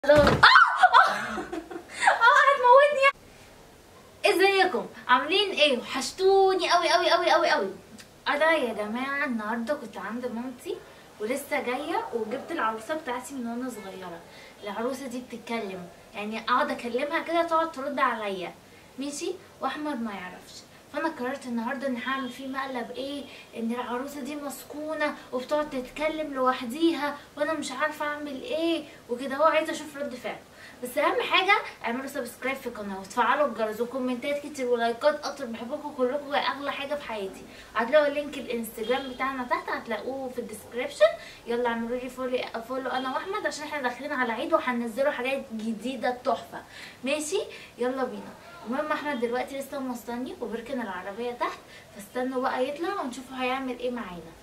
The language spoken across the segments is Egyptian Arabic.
اه اه هتموتني ازيكم عاملين ايه وحشتوني قوي قوي قوي قوي قوي انا يا جماعه النهارده كنت عند مامتي ولسه جايه وجبت العروسه بتاعتي من وانا صغيره العروسه دي بتتكلم يعني اقعد اكلمها كده تقعد ترد عليا ماشي واحمد ما يعرفش فانا قررت النهارده ان هعمل فيه مقلب ايه ان العروسه دي مسكونه وبتقعد تتكلم لوحديها وانا مش عارفه اعمل ايه وكده هو عايزه اشوف رد فعله بس اهم حاجه اعملوا سبسكرايب في القناه وتفعلوا الجرس وكومنتات كتير ولايكات اكتر بحبكم كلكم اغلى حاجه في حياتي هتلاقوا لينك الانستجرام بتاعنا تحت هتلاقوه في الديسكريبشن يلا اعملوا لي فولو فولو انا واحمد عشان احنا داخلين على عيد وهننزلوا حاجات جديده تحفه ماشي يلا بينا المهم احمد دلوقتي لسه موصلني وبركن العربيه تحت فاستنوا بقى يطلع ونشوفوا هيعمل ايه معانا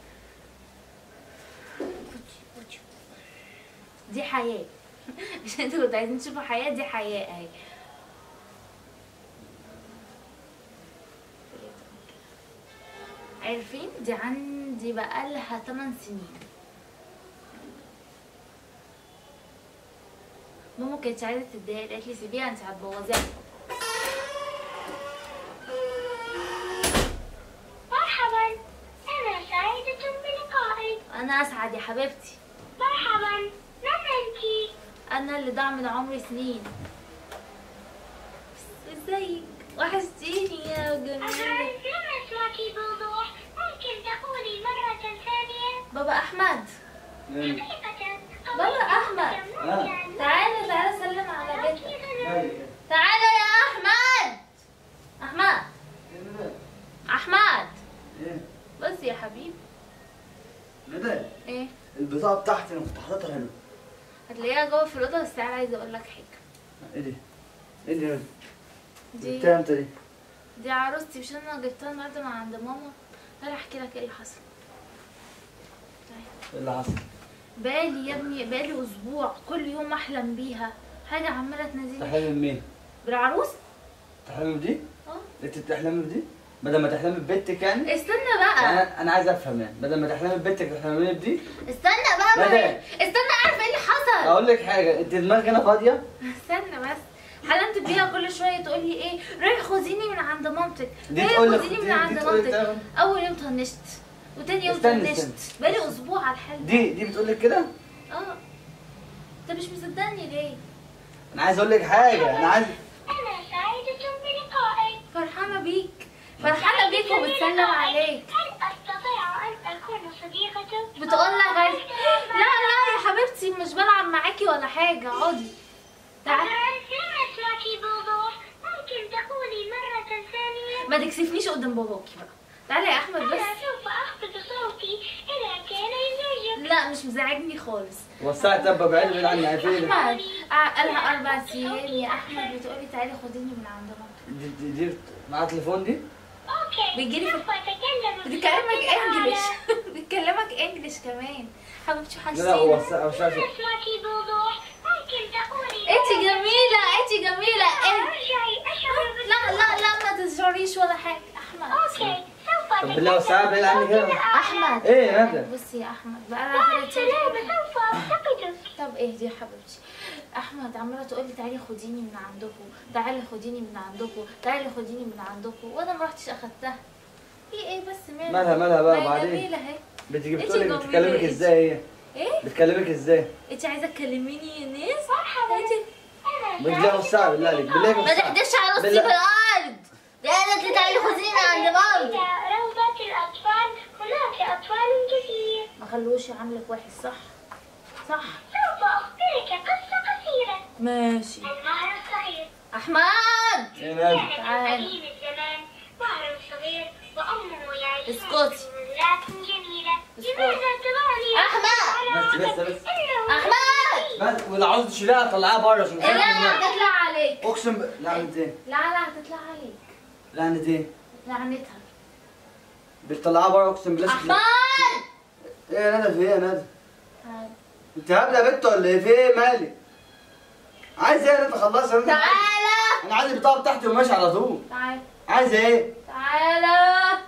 دي حياه مش انتوا كنتوا عايزين تشوفوا حياه دي حياه اهي عارفين دي عندي بقالها 8 سنين ماما كانت عايزه تديها قالت لي سيبيها انت هتبوظيها مرحبا أنا سعيدة بلقائك انا اسعد يا حبيبتي مرحبا من أنت؟ انا اللي ضاع من عمري سنين ازيك وحشتيني يا جميلة أهلا لم أسمعك بوضوح ممكن تقولي مرة ثانية؟ بابا احمد حقيقة بابا أحمد. ممكن. تعالى تعالى سلم على بنتك أكيد تعالى يا احمد احمد احمد بص يا حبيبي ندى ايه البطاقة بتاعتي انا كنت حاططها هنا هتلاقيها جوه في الاوضه بس تعالى عايزه اقول لك حاجه ايه دي؟ ايه دي ندى؟ دي جبتها امتى دي؟ دي عروستي مش انا جبتها النهارده من عند ماما تعالى احكي لك ايه اللي حصل تعالى. ايه اللي حصل؟ بالي يا ابني بالي اسبوع كل يوم احلم بيها حاجه عماله تنزلني تحلمي بمين؟ بالعروس تحلمي بدي؟ اه انت بتحلمي بدي؟ بدل ما تحلمي ببنتك يعني؟ استنى يعني بقى انا انا عايز افهم يعني بدل ما تحلمي ببنتك تحلمي بدي؟ استنى بقى لا ما ده. استنى اعرف ايه اللي حصل اقول لك حاجة انت دماغك هنا فاضية؟ استنى بس حلمت بيها كل شويه تقول لي ايه روحي خديني من عند مامتك دي روحي تقول لك خديني دي- من دي عند تقول لك مامتك تعمل. اول يوم طنشت وتاني يوم استنى، طنشت استنى. بقالي اسبوع على الحال ده دي دي بتقول لك كده؟ اه انت مش مصدقني ليه انا عايز اقول لك حاجة انا عايز أنا سعيدة بلقائك فرحانه بيك فرحانه بيك وبتسلم عليك هل أستطيع أن أكون صديقتك؟ بتقول لك عايز لا لا يا حبيبتي مش بلعب معاكي ولا حاجه اقعدي تعالي أهلا لم أسمعك بوضوح ممكن تقولي مرة ثانية؟ ما تكسفنيش قدام باباكي بقى تعالي يا احمد بس أنا سوف أخفض صوتي إذا كان يزعجك لا مش مزعجني خالص وسعت دبة بعيد بعيد عني عارفين احمد آه، قالها اربع ايام يا احمد بتقولي تعالي خديني من عند مامتك دي دي, دي معاها تليفون دي؟ أوكي بيجيلي في- سوف أتكلم بتكلمك بصوت انجلش أعلى. بتكلمك انجلش كمان حبيبتي لا لا هو وحشتيني وسع وسع لم أسمعك بوضوح ممكن تقولي انت جميله انت جميله انت ارجعي أشعر بال- لا لا لا ما تشعريش ولا حاجه احمد أوكي سوف طب بالله وسع بعيد عني كده احمد ايه يا ندى؟ بصي يا احمد بقى مع لها ثلاث السلامة سنين سوف أفتقدك طب اهدي يا حبيبتي احمد عماله تقول لي تعالي خديني من عندكم تعالي خديني من عندكم تعالي خديني من عندكم وانا ما رحتش اخدتها في ايه بس مالها مالها مالها بقى ما هي وبعدين؟ جميله اهي بتيجي انتي بتقول لك جميلة بتكلمك ايه؟ ازاي هي؟ ايه بتكلمك ازاي؟ انت عايزه تكلميني يا ناس مرحبا انت بالله والساعة بالله عليك بالله ما والساعة تحدفش على راسي بالله. في الارض ده قالت لي تعالي خديني من عند مامتي إلى روضة الأطفال هناك أطفال كثير ما خلوش يعاملك وحش صح صح سوف أخبرك قصة قصيرة ماشي النهر الصغير احمد ايه ندى؟ كان في تعال. قديم الزمان نهر صغير وأمه يعيشون اسكتي. في منزلات جميلة اسكتي. لماذا تضعني أحمد. بس بس بس إنه احمد بس واللي عاوز تشيلها طلعها بره عشان لا خايف منها هتطلع عليك اقسم ب... لعنة ايه؟ لا لا هتطلع عليك لعنة ايه؟ لعنتها بتطلعها بره اقسم بالله احمد ايه يا ندى في ايه يا ندى؟ تعال انت هبله يا بنت ولا ايه؟ في ايه مالك؟ عايز ايه يا ندى خلصها يا ندى؟ تعالى انا عايز البطاقة بتاعتي وماشي على طول تعال عايز ايه؟ تعالى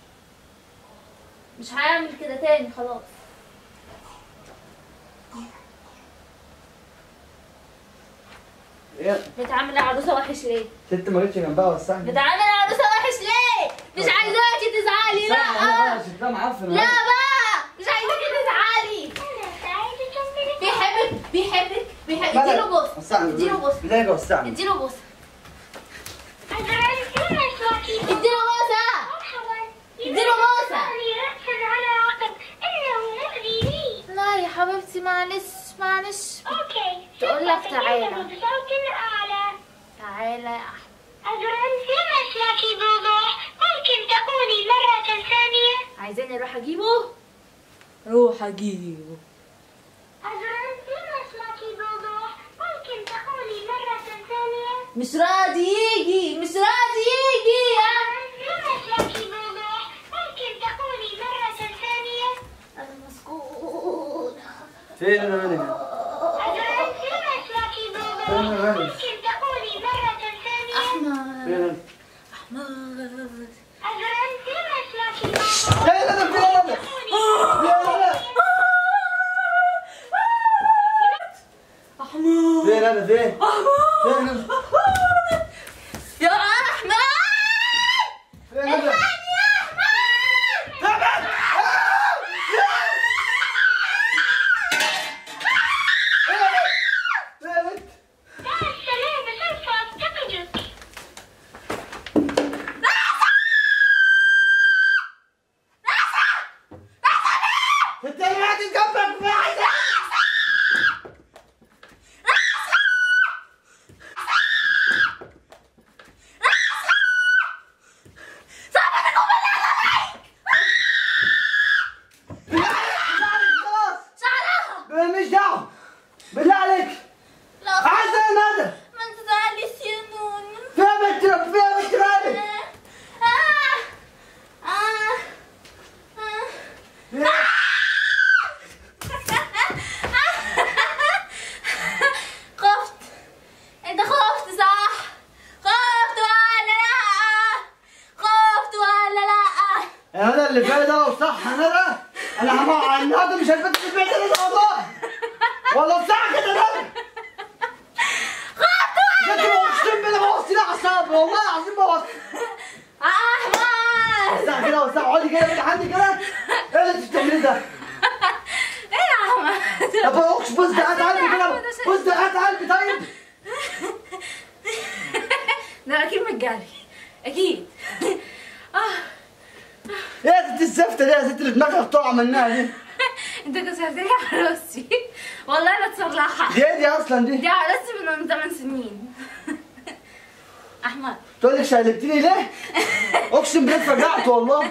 مش هعمل كده تاني خلاص إيه؟ بتعامل عروسه وحش ليه ست ما جتش جنبها وسعني بتعامل عروسه وحش ليه مش عايزاكي تزعلي لا شفتها معفنه لا بقى مش عايزاكي تزعلي أنا سعيدة بلقائك بيحبك بيحبك بيحبك اديله بوس وسعني اديله بوس لا وسعني اديله بوس أزعل كل أسواقي اديله بوسه مرحبا اديله بوسه لي رأسا على عقب إنه مؤذي لي لا يا حبيبتي معلش معلش أوكي تقول لك سوف تعالى. أتكلم بصوت أعلى تعالى يا احمد أزعل لم أسمعك بوضوح ممكن تقولي مرة ثانية عايزاني اروح اجيبه روح اجيبه أزعل لم أسمعك بوضوح ممكن تقولي مرة ثانية مش راضي يجي مش راضي يجي يا لم أسمعك بوضوح ممكن تقولي مرة ثانية انا مسكون فين انا مالك أزعل لم أسمعك بوضوح فين انا مالك ممكن تقولي مرة ثانية احمد فين انا احمد أزعل لم أسمعك بوضوح فين انا فين انا فين انا احمد فين انا فين فين انا يا احمد فين انا فين مع السلامة سوف أفتقدك انت اللي قاعد جنبك في عايزة خلاص شعرها مش دعوة بالله عليك لا عايز انا هذا ما تزعليش يا نون فيها بنت فيها بنت مالك آه. آه. آه. خفت انت خفت صح خفت ولا لا خفت ولا لا انا اللي فات ده لو صح انا ده انا هم- النهارده مش هلبس في البيت انا والله والله صح كده ده انت اقسم بالله بوظت لي اعصابي والله العظيم بوظت احمد صح كده وصح اقعدي كده كده عندي كده ايه اللي انت بتعمليه ده؟ ايه يا احمد طب اقش بص ده قد قلبي كده بص ده قد قلبي طيب ده اكيد متجري اكيد اه ايه يا ست الزفته دي يا ست اللي دماغها بتقع منها دي انت كسرت لي عروستي والله لا تصلحها دي ايه دي اصلا دي؟ دي عروستي من 8 سنين احمد تقول لك شقلبتني ليه؟ اقسم بالله اتفجعت والله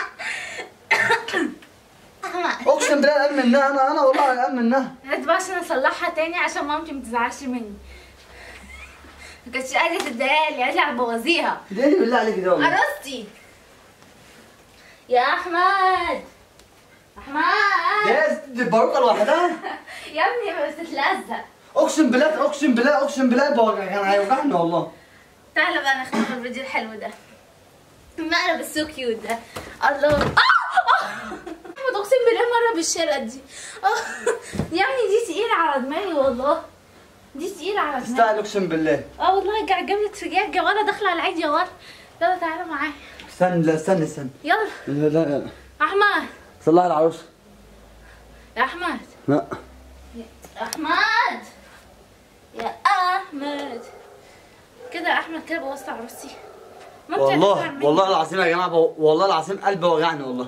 احمد اقسم بالله قلقان منها انا انا والله قلقان منها هات بقى عشان اصلحها تاني عشان مامتي ما تزعلش مني ما كانتش قادره تديها لي قالت لي هتبوظيها دي ايه بالله عليك ده والله عروستي يا احمد دي احمد يا ست دي الباروكه لوحدها يا ابني بس تتلزق اقسم بالله اقسم بالله اقسم بالله البوجع كان هيوجعني والله تعالى بقى نختم الفيديو الحلو ده المقلب السو كيوت ده الله آه! آه! احمد اقسم بالله مره بالشيله دي آه! يا ابني دي تقيله على دماغي والله دي تقيله على دماغي تستاهل اقسم بالله اه والله جا- جاب لي ترجاج يا ولا داخله على العيد يا ولا يلا تعالى معايا استنى لا استنى استنى يلا لا لا احمد صلح العروسه يا احمد لا يا احمد يا احمد كده يا احمد كده بوظت عروستي مامتي هتزعل والله مني. والله العظيم يا جماعه بو- والله العظيم قلبي وجعني والله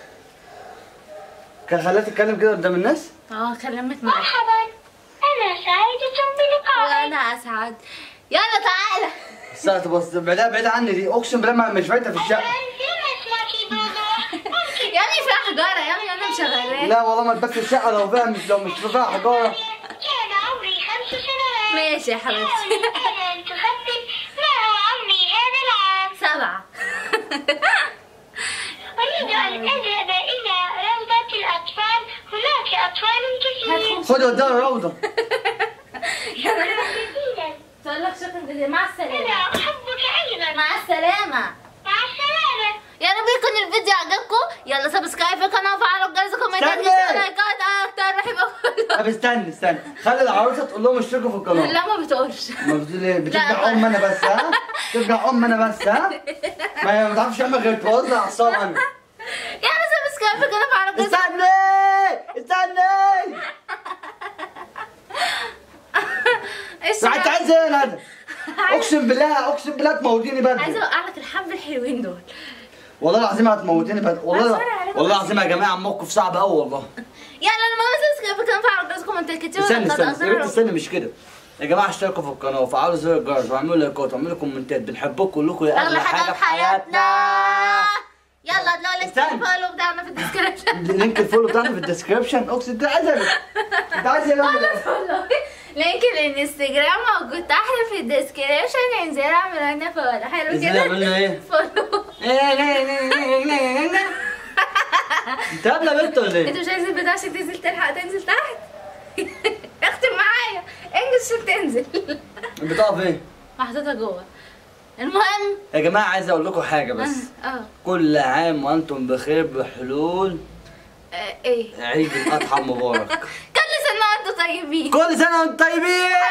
كان خلاها تتكلم كده قدام الناس اه كلمت معايا مرحبا أنا سعيدة بلقائك وانا اسعد يلا تعالى الساعه تبص بعيدها بعيدة عني دي اقسم بالله ما- مش فايته في الشقه لم أسمعك بوضوح ممكن يا ابني فيها حجاره يا ابني انا مشغلاه لا والله ما تبات الشقه لو فيها مش لو مش فيها حجاره كان عمري خمس سنوات ماشي يا حبيبتي حاول أن تخمن ما هو عمري هذا العام سبعة أريد أن أذهب إلى روضة الأطفال هناك أطفال كثيرين خد وديها الروضه جزيلا تقول لك شكرا جزيلا مع أنا السلامة أحبك أيضا مع السلامة مع السلامة يا رب يكون الفيديو عجبكم يلا سبسكرايب في القناة وفعلوا الجرس وكومنتات استني. ولايكات اكتر الله الرحيم أقول طب استنى استنى خلي العروسه تقول لهم اشتركوا في القناه لا ما بتقولش ما بتقول ايه بترجع لا. ام انا بس ها ترجع ام انا بس ها ما هي ما تعرفش تعمل غير توزع اعصاب انا يا عم سبسكرايب في قناة على جزء استني استني ايش انت عايز ايه يا ندى اقسم بالله اقسم بالله تموتيني عايزه بدري اوقع لك الحبه الحلوين دول والله العظيم هتموتيني بدري والله أصبر عليكم والله بس. العظيم يا جماعه موقف صعب قوي والله يلا انا ما سبسكرايب في قناة على جزء كومنتات كتير استنى ولا استنى يا ريت استنى مش كده يا جماعه اشتركوا في القناه وفعلوا زر الجرس واعملوا لايكات واعملوا كومنتات بنحبكم كلكم يا اغلى حاجه في حياتنا يلا تلاقوا لينك استنى. الفولو بتاعنا في الديسكربشن لينك الفولو بتاعنا في الديسكربشن اقسم انت عايز ايه انت عايز ايه بقى؟ لينك الانستجرام موجود تحت في الديسكربشن انزلوا اعملوا لنا فولو حلو ازاي كده عملنا ايه؟ فولو انت قابله بنت ولا انت ايه؟ مش عايز البتاع عشان تنزل تلحق تنزل تحت اختم معايا انجز عشان تنزل بتقف ايه؟ محطوطه جوه المهم يا جماعه عايز اقول لكم حاجه بس اه كل عام وانتم بخير بحلول آه، ايه عيد الاضحى المبارك كل سنه وانتم طيبين كل سنه وانتم طيبين